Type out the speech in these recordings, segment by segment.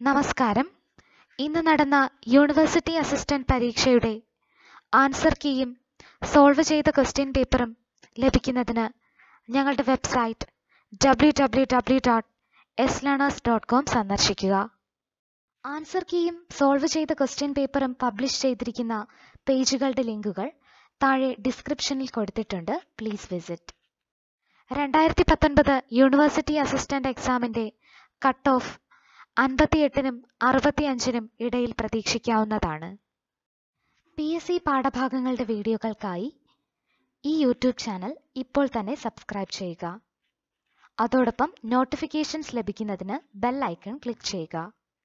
നമസ്കാരം ഇന്ന് നടന്ന യൂണിവേഴ്സിറ്റി അസിസ്റ്റന്റ് പരീക്ഷയുടെ ആൻസർ കീയും സോൾവ് ചെയ്ത ക്വസ്റ്റ്യൻ പേപ്പറും ലഭിക്കുന്നതിന് ഞങ്ങളുടെ website W W W dot S learners dot com സന്ദർശിക്കുക ആൻസർ കീയും സോൾവ് ചെയ്ത ക്വസ്റ്റ്യൻ പേപ്പറും പബ്ലിഷ് ചെയ്തിരിക്കുന്ന പേജുകളുടെ ലിങ്കുകൾ താഴെ ഡിസ്ക്രിപ്ഷനിൽ കൊടുത്തിട്ടുണ്ട് പ്ലീസ് വിസിറ്റ് രണ്ടായിരത്തി പത്തൊൻപത് യൂണിവേഴ്സിറ്റി അസിസ്റ്റന്റ് എക്സാമിന്റെ കട്ട് ഓഫ് അൻപത്തിയെട്ടിനും അറുപത്തിയഞ്ചിനും ഇടയിൽ പ്രതീക്ഷിക്കാവുന്നതാണ് പി എസ് സി പാഠഭാഗങ്ങളുടെ വീഡിയോകൾക്കായി ഈ യൂട്യൂബ് ചാനൽ ഇപ്പോൾ തന്നെ സബ്സ്ക്രൈബ് ചെയ്യുക അതോടൊപ്പം നോട്ടിഫിക്കേഷൻസ് ലഭിക്കുന്നതിന് ബെൽ ഐക്കൺ ക്ലിക്ക് ചെയ്യുക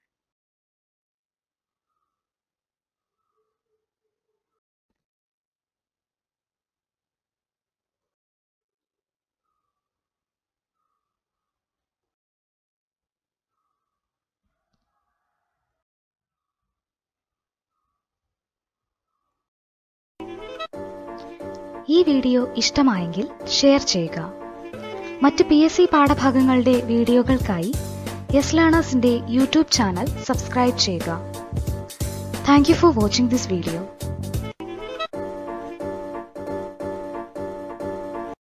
ഈ വീഡിയോ ഇഷ്ടമായെങ്കിൽ ഷെയർ ചെയ്യുക മറ്റ് പി എസ് സി പാഠഭാഗങ്ങളുടെ വീഡിയോകൾക്കായി യെസ് ലേണേഴ്സിന്റെ യൂട്യൂബ് ചാനൽ സബ്സ്ക്രൈബ് ചെയ്യുക thank you for watching this video